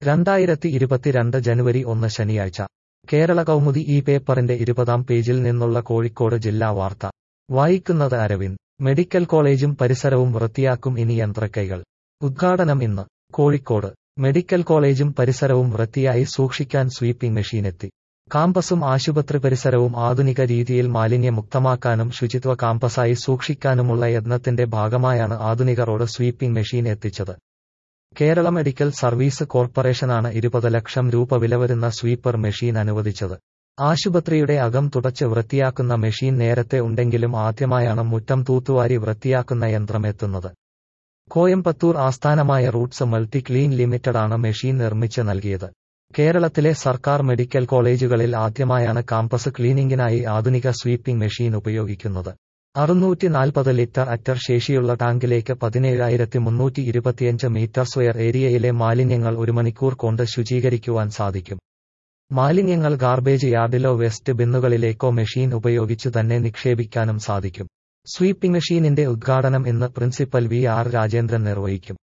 രണ്ടായിരത്തി ഇരുപത്തിരണ്ട് ജനുവരി ഒന്ന് ശനിയാഴ്ച കേരള കൗമുദി ഈ പേപ്പറിന്റെ ഇരുപതാം പേജിൽ നിന്നുള്ള കോഴിക്കോട് ജില്ലാ വാർത്ത വായിക്കുന്നത് അരവിന്ദ് മെഡിക്കൽ കോളേജും പരിസരവും വൃത്തിയാക്കും ഇനി യന്ത്രക്കൈകൾ ഉദ്ഘാടനം ഇന്ന് കോഴിക്കോട് മെഡിക്കൽ കോളേജും പരിസരവും വൃത്തിയായി സൂക്ഷിക്കാൻ സ്വീപ്പിംഗ് മെഷീനെത്തി കാമ്പസും ആശുപത്രി പരിസരവും ആധുനിക രീതിയിൽ മാലിന്യമുക്തമാക്കാനും ശുചിത്വ കാമ്പസായി സൂക്ഷിക്കാനുമുള്ള യത്നത്തിന്റെ ഭാഗമായാണ് ആധുനിക റോഡ് സ്വീപ്പിംഗ് മെഷീൻ എത്തിച്ചത് കേരള മെഡിക്കൽ സർവീസ് കോർപ്പറേഷനാണ് ഇരുപത് ലക്ഷം രൂപ വില വരുന്ന സ്വീപ്പർ മെഷീൻ അനുവദിച്ചത് ആശുപത്രിയുടെ അകം തുടച്ച് വൃത്തിയാക്കുന്ന മെഷീൻ നേരത്തെ ഉണ്ടെങ്കിലും ആദ്യമായാണ് മുറ്റം തൂത്തുവാരി വൃത്തിയാക്കുന്ന യന്ത്രം എത്തുന്നത് കോയമ്പത്തൂർ ആസ്ഥാനമായ റൂട്ട്സ് മൾട്ടി ക്ലീൻ ലിമിറ്റഡാണ് മെഷീൻ നിർമ്മിച്ച് നൽകിയത് കേരളത്തിലെ സർക്കാർ മെഡിക്കൽ കോളേജുകളിൽ ആദ്യമായാണ് കാമ്പസ് ക്ലീനിംഗിനായി ആധുനിക സ്വീപ്പിംഗ് മെഷീൻ ഉപയോഗിക്കുന്നത് അറുന്നൂറ്റി നാൽപ്പത് ലിറ്റർ അറ്റർ ശേഷിയുള്ള ടാങ്കിലേക്ക് പതിനേഴായിരത്തി മുന്നൂറ്റി ഇരുപത്തിയഞ്ച് മീറ്റർ സ്ക്വയർ ഏരിയയിലെ മാലിന്യങ്ങൾ ഒരു മണിക്കൂർ കൊണ്ട് ശുചീകരിക്കുവാൻ സാധിക്കും മാലിന്യങ്ങൾ ഗാർബേജ് യാർഡിലോ വെസ്റ്റ് ബിന്നുകളിലേക്കോ മെഷീൻ ഉപയോഗിച്ചു തന്നെ നിക്ഷേപിക്കാനും സാധിക്കും സ്വീപ്പിംഗ് മെഷീനിന്റെ ഉദ്ഘാടനം ഇന്ന് പ്രിൻസിപ്പൽ വി ആർ രാജേന്ദ്രൻ നിർവഹിക്കും